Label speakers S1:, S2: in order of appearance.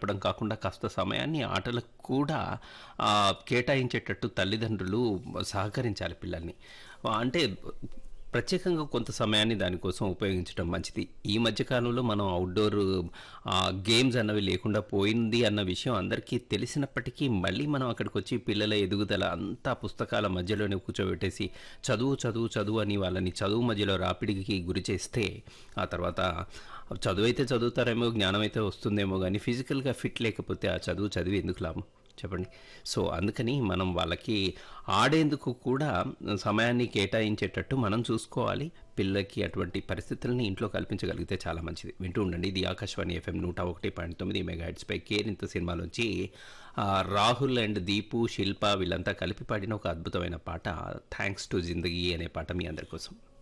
S1: గడపడం కాకుండా కాస్త సమయాన్ని ఆటలకు కూడా ఆ, కేటాయించేటట్టు తల్లిదండ్రులు సహకరించాలి పిల్లల్ని అంటే ప్రత్యేకంగా కొంత సమయాన్ని దానికోసం ఉపయోగించడం మంచిది ఈ మధ్యకాలంలో మనం అవుట్డోర్ గేమ్స్ అన్నవి లేకుండా పోయింది అన్న విషయం అందరికీ తెలిసినప్పటికీ మళ్ళీ మనం అక్కడికి వచ్చి పిల్లల ఎదుగుదల అంతా పుస్తకాల మధ్యలోనే కూర్చోబెట్టేసి చదువు చదువు చదువు అని వాళ్ళని చదువు మధ్యలో రాపిడికి గురి చేస్తే ఆ తర్వాత చదువు అయితే చదువుతారేమో జ్ఞానం అయితే వస్తుందేమో కానీ ఫిజికల్గా ఫిట్ లేకపోతే ఆ చదువు చదివి ఎందుకు లాభం చెప్పండి సో అందుకని మనం వాళ్ళకి ఆడేందుకు కూడా సమయాన్ని కేటాయించేటట్టు మనం చూసుకోవాలి పిల్లలకి అటువంటి పరిస్థితులని ఇంట్లో కల్పించగలిగితే చాలా మంచిది వింటూ ఉండండి ఇది ఆకాశవాణి ఎఫ్ఎం నూట ఒకటి పాయింట్ తొమ్మిది మెగాహెడ్స్పై కేరింత సినిమాలోంచి ఆ, రాహుల్ అండ్ దీపు శిల్ప వీళ్ళంతా కలిపి పాడిన ఒక అద్భుతమైన పాట థ్యాంక్స్ టు జిందగీ అనే పాట మీ అందరి కోసం